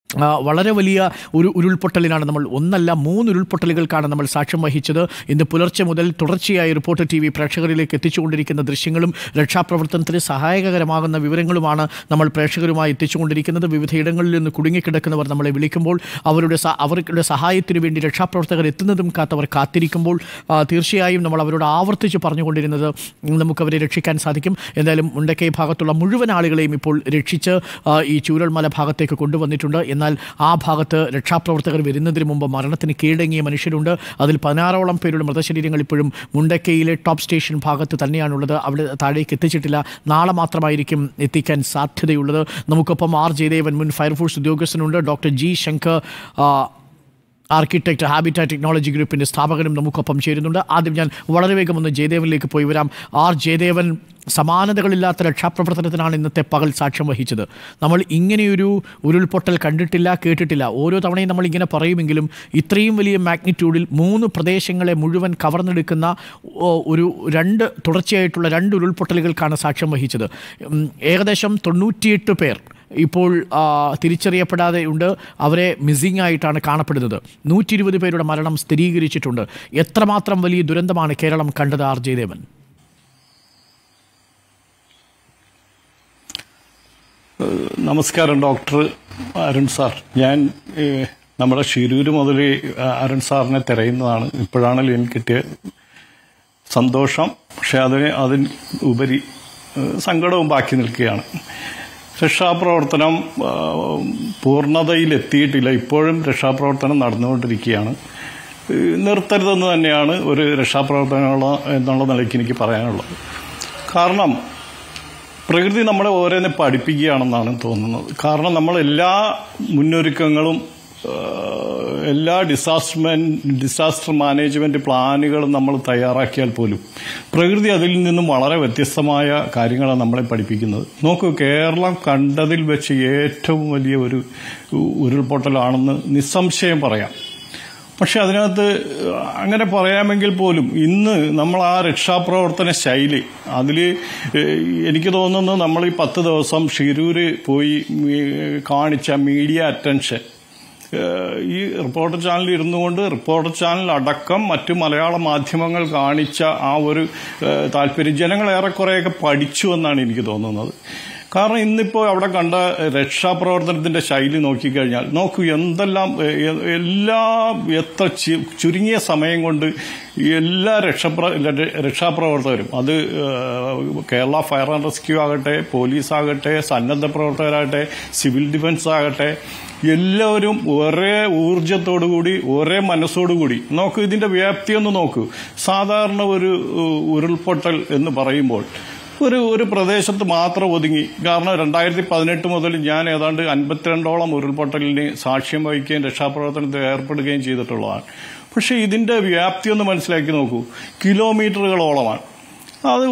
ആ, വളരെ വലിയ ഒരു ഉരുൾപൊട്ടലിനാണ് നമ്മൾ ഒന്നല്ല മൂന്ന് ഉരുൾപൊട്ടലുകൾക്കാണ് നമ്മൾ സാക്ഷ്യം വഹിച്ചത് ഇന്ന് പുലർച്ചെ മുതൽ തുടർച്ചയായി റിപ്പോർട്ടർ ടി വി പ്രേക്ഷകരിലേക്ക് എത്തിച്ചുകൊണ്ടിരിക്കുന്ന ദൃശ്യങ്ങളും രക്ഷാപ്രവർത്തനത്തിന് സഹായകരമാകുന്ന വിവരങ്ങളുമാണ് നമ്മൾ പ്രേക്ഷകരുമായി എത്തിച്ചുകൊണ്ടിരിക്കുന്നത് വിവിധയിടങ്ങളിൽ നിന്ന് കുടുങ്ങിക്കിടക്കുന്നവർ നമ്മളെ വിളിക്കുമ്പോൾ അവരുടെ സ- അവരുടെ സഹായത്തിന് വേണ്ടി രക്ഷാപ്രവർത്തകർ എത്തുന്നതും കാത്തവർ കാത്തിരിക്കുമ്പോൾ ആ, തീർച്ചയായും നമ്മൾ അവരോട് ആവർത്തിച്ച് പറഞ്ഞുകൊണ്ടിരുന്നത് നമുക്കവരെ രക്ഷിക്കാൻ സാധിക്കും എന്തായാലും മുണ്ടക്കൈ ഭാഗത്തുള്ള മുഴുവൻ ആളുകളെയും ഇപ്പോൾ രക്ഷിച്ച് ആ, ഈ ചൂരൽമല ഭാഗത്തേക്ക് കൊണ്ടുവന്നിട്ടുണ്ട് എന്നാൽ ആ ഭാഗത്ത് രക്ഷാപ്രവർത്തകർ വരുന്നതിന് മുമ്പ് മരണത്തിന് കീഴടങ്ങിയ മനുഷ്യരുണ്ട് അതിൽ പതിനാറോളം പേരുടെ മൃതശരീരങ്ങൾ ഇപ്പോഴും മുണ്ടക്കയിലെ ടോപ്പ് സ്റ്റേഷൻ ഭാഗത്ത് തന്നെയാണുള്ളത് അവിടെ താഴേക്ക് എത്തിച്ചിട്ടില്ല നാളെ മാത്രമായിരിക്കും എത്തിക്കാൻ സാധ്യതയുള്ളത് നമുക്കൊപ്പം ആർ ജയദേവൻ മുൻ ഫയർഫോഴ്സ് ഉദ്യോഗസ്ഥനുണ്ട് ഡോക്ടർ ജി ശങ്കർ ആ, ആർക്കിടെക്ട് ഹാബിറ്റാറ്റ് ടെക്നോളജി ഗ്രൂപ്പിൻ്റെ സ്ഥാപകനും നമുക്കൊപ്പം ചേരുന്നുണ്ട് ആദ്യം ഞാൻ വളരെ വേഗം ഒന്ന് ജയദേവനിലേക്ക് പോയി വരാം ആർ ജയദേവൻ സമാനതകളില്ലാത്ത രക്ഷാപ്രവർത്തനത്തിനാണ് ഇന്നത്തെ പകൽ സാക്ഷ്യം വഹിച്ചത് നമ്മൾ ഇങ്ങനെയൊരു ഉരുൾപൊട്ടൽ കണ്ടിട്ടില്ല കേട്ടിട്ടില്ല ഓരോ തവണയും നമ്മൾ ഇങ്ങനെ പറയുമെങ്കിലും ഇത്രയും വലിയ മാഗ്നിറ്റ്യൂഡിൽ മൂന്ന് പ്രദേശങ്ങളെ മുഴുവൻ കവർന്നെടുക്കുന്ന ഓ, ഒരു രണ്ട് തുടർച്ചയായിട്ടുള്ള രണ്ട് ഉരുൾപൊട്ടലുകൾക്കാണ് സാക്ഷ്യം വഹിച്ചത് ഉം, ഏകദേശം തൊണ്ണൂറ്റിയെട്ട് പേർ ഇപ്പോൾ ആ, തിരിച്ചറിയപ്പെടാതെ ഉണ്ട് അവരെ മിസ്സിംഗ് ആയിട്ടാണ് കാണപ്പെടുന്നത് നൂറ്റി ഇരുപത് പേരുടെ മരണം സ്ഥിരീകരിച്ചിട്ടുണ്ട് എത്രമാത്രം വലിയ ദുരന്തമാണ് കേരളം കണ്ടത് ആർ ജയദേവൻ നമസ്കാരം ഡോക്ടർ അരുൺ സാർ ഞാൻ ഏഹ്, നമ്മുടെ ഷിരൂര് മുതൽ അരുൺ സാറിനെ തിരയുന്നതാണ് ഇപ്പോഴാണല്ലോ എനിക്ക് കിട്ടിയ സന്തോഷം പക്ഷെ അതിന് അതിന് ഉപരി ഏഹ്, സങ്കടവും ബാക്കി നിൽക്കുകയാണ് രക്ഷാപ്രവർത്തനം ആ, പൂർണ്ണതയിലെത്തിയിട്ടില്ല ഇപ്പോഴും രക്ഷാപ്രവർത്തനം നടന്നുകൊണ്ടിരിക്കുകയാണ് ഏഹ്, നിർത്തരുതെന്ന് തന്നെയാണ് ഒരു രക്ഷാപ്രവർത്തനമുള്ള എന്നുള്ള നിലയ്ക്ക് എനിക്ക് പറയാനുള്ളത് കാരണം പ്രകൃതി നമ്മളെ ഓരോന്നെ പഠിപ്പിക്കുകയാണെന്നാണ് തോന്നുന്നത് കാരണം നമ്മൾ എല്ലാ മുന്നൊരുക്കങ്ങളും ആ, എല്ലാ ഡിസാസ്റ്റർ ഡിസാസ്റ്റർ മാനേജ്മെന്റ് പ്ലാനുകളും നമ്മൾ തയ്യാറാക്കിയാൽ പോലും പ്രകൃതി അതിൽ നിന്നും വളരെ വ്യത്യസ്തമായ കാര്യങ്ങളാണ് നമ്മളെ പഠിപ്പിക്കുന്നത് നോക്കൂ കേരളം കണ്ടതിൽ വെച്ച് ഏറ്റവും വലിയ ഒരു ഉരുൾപൊട്ടലാണെന്ന് നിസ്സംശയം പറയാം പക്ഷെ അതിനകത്ത് അങ്ങനെ പറയാമെങ്കിൽ പോലും ഇന്ന് നമ്മൾ ആ രക്ഷാപ്രവർത്തന ശൈലി അതിൽ എനിക്ക് തോന്നുന്നു നമ്മൾ ഈ പത്ത് ദിവസം ഷിരൂര് പോയി മീ- കാണിച്ച മീഡിയ അറ്റൻഷൻ ഏഹ് ഈ റിപ്പോർട്ടർ ചാനലിൽ ഇരുന്നു കൊണ്ട് റിപ്പോർട്ടർ ചാനൽ അടക്കം മറ്റു മലയാള മാധ്യമങ്ങൾ കാണിച്ച ആ ഒരു ഏഹ് താല്പര്യം ജനങ്ങൾ ഏറെക്കുറെയൊക്കെ പഠിച്ചു എന്നാണ് എനിക്ക് തോന്നുന്നത് കാരണം ഇന്നിപ്പോൾ അവിടെ കണ്ട രക്ഷാപ്രവർത്തനത്തിന്റെ ശൈലി നോക്കിക്കഴിഞ്ഞാൽ നോക്കൂ എന്തെല്ലാം ഏഹ്, എ- എല്ലാ എത്ര ചി- ചുരുങ്ങിയ സമയം കൊണ്ട് എല്ലാ രക്ഷപ്ര ര- രക്ഷാപ്രവർത്തകരും അത് ഏഹ്, കേരള ഫയർ ആൻഡ് റെസ്ക്യൂ ആകട്ടെ പോലീസ് ആകട്ടെ സന്നദ്ധ പ്രവർത്തകരാകട്ടെ സിവിൽ ഡിഫൻസ് ആകട്ടെ എല്ലാവരും ഒരേ ഊർജത്തോടുകൂടി ഒരേ മനസ്സോടുകൂടി നോക്കൂ ഇതിന്റെ വ്യാപ്തി ഒന്ന് നോക്കൂ സാധാരണ ഒരു ഏഹ്, ഉരുൾപൊട്ടൽ എന്ന് പറയുമ്പോൾ ഒരു ഒരു പ്രദേശത്ത് മാത്രം ഒതുങ്ങി കാരണം രണ്ടായിരത്തി പതിനെട്ട് മുതൽ ഞാൻ ഏതാണ്ട് അൻപത്തിരണ്ടോളം ഉരുൾപൊട്ടലിന് സാക്ഷ്യം വഹിക്കുകയും രക്ഷാപ്രവർത്തനത്തിൽ ഏർപ്പെടുകയും ചെയ്തിട്ടുള്ളതാണ് പക്ഷെ ഇതിന്റെ വ്യാപ്തി ഒന്ന് മനസ്സിലാക്കി നോക്കൂ കിലോമീറ്ററുകളോളമാണ് അത്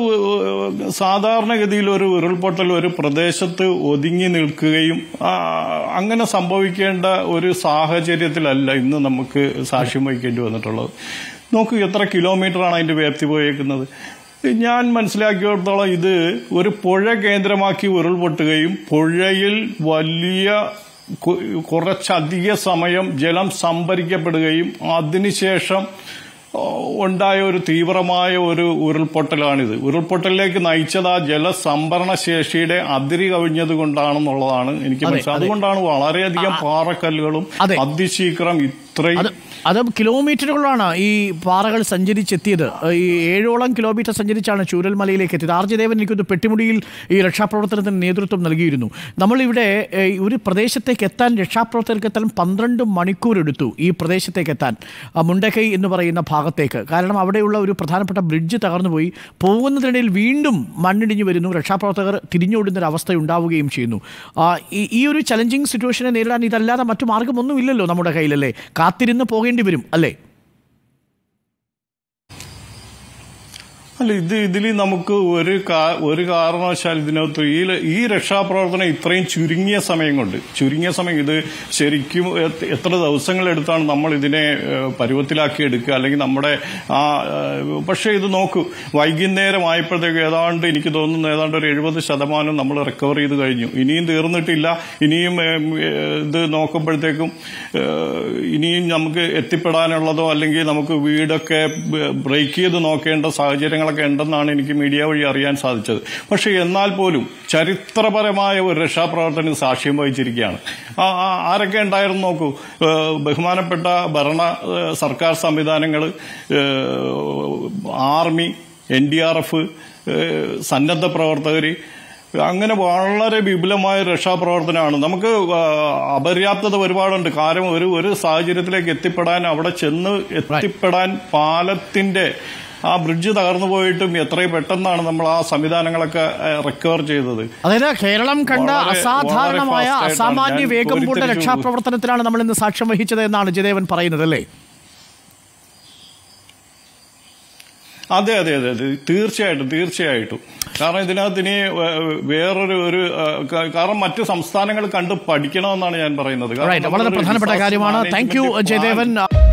സാധാരണഗതിയിൽ ഒരു ഉരുൾപൊട്ടൽ ഒരു പ്രദേശത്ത് ഒതുങ്ങി നിൽക്കുകയും ആ, അങ്ങനെ സംഭവിക്കേണ്ട ഒരു സാഹചര്യത്തിലല്ല ഇന്ന് നമുക്ക് സാക്ഷ്യം വഹിക്കേണ്ടി വന്നിട്ടുള്ളത് നോക്കൂ എത്ര കിലോമീറ്ററാണ് അതിന്റെ വ്യാപ്തി പോയേക്കുന്നത് ഞാൻ മനസ്സിലാക്കിയിടത്തോളം ഇത് ഒരു പുഴ കേന്ദ്രമാക്കി ഉരുൾപൊട്ടുകയും പുഴയിൽ വലിയ കു- കുറച്ചധിക സമയം ജലം സംഭരിക്കപ്പെടുകയും അതിനുശേഷം ആ, ഉണ്ടായ ഒരു തീവ്രമായ ഒരു ഉരുൾപൊട്ടലാണിത് ഉരുൾപൊട്ടലിലേക്ക് നയിച്ചത് ആ ജലസംഭരണ ശേഷിയുടെ അതിരി കവിഞ്ഞത് കൊണ്ടാണെന്നുള്ളതാണ് എനിക്ക് അതെ, മനസ്സിലായത് അതെ. അതുകൊണ്ടാണ് വളരെയധികം പാറക്കല്ലുകളും അതെ. അതിശീഘ്രം ഇത്രയും അത് അത് കിലോമീറ്ററുകളാണ് ഈ പാറകൾ സഞ്ചരിച്ചെത്തിയത് ഈ ഏഴോളം കിലോമീറ്റർ സഞ്ചരിച്ചാണ് ചൂരൽമലയിലേക്ക് എത്തിയത് ആർജദേവൻ എനിക്കൊന്ന് പെട്ടിമുടിയിൽ ഈ രക്ഷാപ്രവർത്തനത്തിന് നേതൃത്വം നൽകിയിരുന്നു നമ്മളിവിടെ ഏഹ്, ഒരു പ്രദേശത്തേക്ക് എത്താൻ രക്ഷാപ്രവർത്തകർക്ക് എത്താൻ പന്ത്രണ്ട് മണിക്കൂർ എടുത്തു ഈ പ്രദേശത്തേക്ക് എത്താൻ ആ മുണ്ടക്കൈ എന്ന് പറയുന്ന ഭാഗത്തേക്ക് കാരണം അവിടെയുള്ള ഒരു പ്രധാനപ്പെട്ട ബ്രിഡ്ജ് തകർന്നുപോയി പോകുന്നതിനിടയിൽ വീണ്ടും മണ്ണിടിഞ്ഞു വരുന്നു രക്ഷാപ്രവർത്തകർ തിരിഞ്ഞോടുന്ന അവസ്ഥ ഉണ്ടാവുകയും ചെയ്യുന്നു ആ, ഈ- ഈ ഒരു ചലഞ്ചിങ് സിറ്റുവേഷനെ നേരിടാൻ ഇതല്ലാതെ മറ്റു മാർഗമൊന്നുമില്ലല്ലോ നമ്മുടെ കയ്യിലല്ലേ കാത്തിരുന്ന് പോകേണ്ടി വരും അല്ലേ അല്ല ഇത് ഇതിൽ നമുക്ക് ഒരു കാ- ഒരു കാരണവശാൽ ഇതിനകത്ത് ഈ ഈ രക്ഷാപ്രവർത്തനം ഇത്രയും ചുരുങ്ങിയ സമയം കൊണ്ട് ചുരുങ്ങിയ സമയം ഇത് ശരിക്കും എത്ര- എത്ര ദിവസങ്ങളെടുത്താണ് നമ്മൾ ഇതിനെ ഏഹ്, പരുവത്തിലാക്കി എടുക്കുക അല്ലെങ്കിൽ നമ്മുടെ ആ ഏഹ്, പക്ഷേ ഇത് നോക്കൂ വൈകുന്നേരം ആയപ്പോഴത്തേക്ക് ഏതാണ്ട് എനിക്ക് തോന്നുന്നു ഏതാണ്ട് ഒരു എഴുപത് ശതമാനം നമ്മൾ റിക്കവർ ചെയ്ത് കഴിഞ്ഞു ഇനിയും തീർന്നിട്ടില്ല ഇനിയും ഏഹ്, ഏഹ്, ഇത് നോക്കുമ്പോഴത്തേക്കും ഏഹ്, ഇനിയും നമുക്ക് എത്തിപ്പെടാനുള്ളതോ അല്ലെങ്കിൽ നമുക്ക് വീടൊക്കെ ബ്രേക്ക് ചെയ്ത് നോക്കേണ്ട സാഹചര്യങ്ങളൊക്കെ ഉണ്ടെന്നാണ് എനിക്ക് മീഡിയ വഴി അറിയാൻ സാധിച്ചത് പക്ഷേ എന്നാൽ പോലും ചരിത്രപരമായ ഒരു രക്ഷാപ്രവർത്തനം സാക്ഷ്യം വഹിച്ചിരിക്കുകയാണ് ആ ആ- ആരൊക്കെ ഉണ്ടായിരുന്നു നോക്കൂ ഏഹ് ബഹുമാനപ്പെട്ട ഭരണ ഏഹ് സർക്കാർ സംവിധാനങ്ങൾ army N D R F സന്നദ്ധ പ്രവർത്തകർ അങ്ങനെ വളരെ വിപുലമായ രക്ഷാപ്രവർത്തനമാണ് നമുക്ക് ആ, അപര്യാപ്തത ഒരുപാടുണ്ട് കാരണം ഒരു ഒരു സാഹചര്യത്തിലേക്ക് എത്തിപ്പെടാൻ അവിടെ ചെന്ന് എത്തിപ്പെടാൻ പാലത്തിന്റെ ആ ബ്രിഡ്ജ് തകർന്നു പോയിട്ടും എത്രയും പെട്ടെന്നാണ് നമ്മൾ ആ സംവിധാനങ്ങളൊക്കെ റിക്കവർ ചെയ്തത് അതായത് കേരളം കണ്ട വളരെ- അസാധാരണമായ വളരെ fast ആയിട്ടാണ് അസാമാന്യ ഞാൻ വേഗം പൂണ്ട കോരിത്തരിച്ചു രക്ഷാപ്രവർത്തനത്തിനാണ് നമ്മൾ ഇന്ന് സാക്ഷ്യം വഹിച്ചത് എന്നാണ് ജയദേവൻ പറയുന്നത് അല്ലേ അതെ അതെ അതെ അതെ തീർച്ചയായിട്ടും തീർച്ചയായിട്ടും കാരണം ഇതിനകത്ത് ഇനി ഏഹ്, വേറൊരു ഒരു ഏഹ്, ക- കാരണം മറ്റു സംസ്ഥാനങ്ങൾ കണ്ട് പഠിക്കണമെന്നാണ് ഞാൻ പറയുന്നത് കാരണം Right. വളരെ നമ്മളൊരു പ്രധാനപ്പെട്ട disaster കാര്യമാണ് thank you management plan- Jayadevan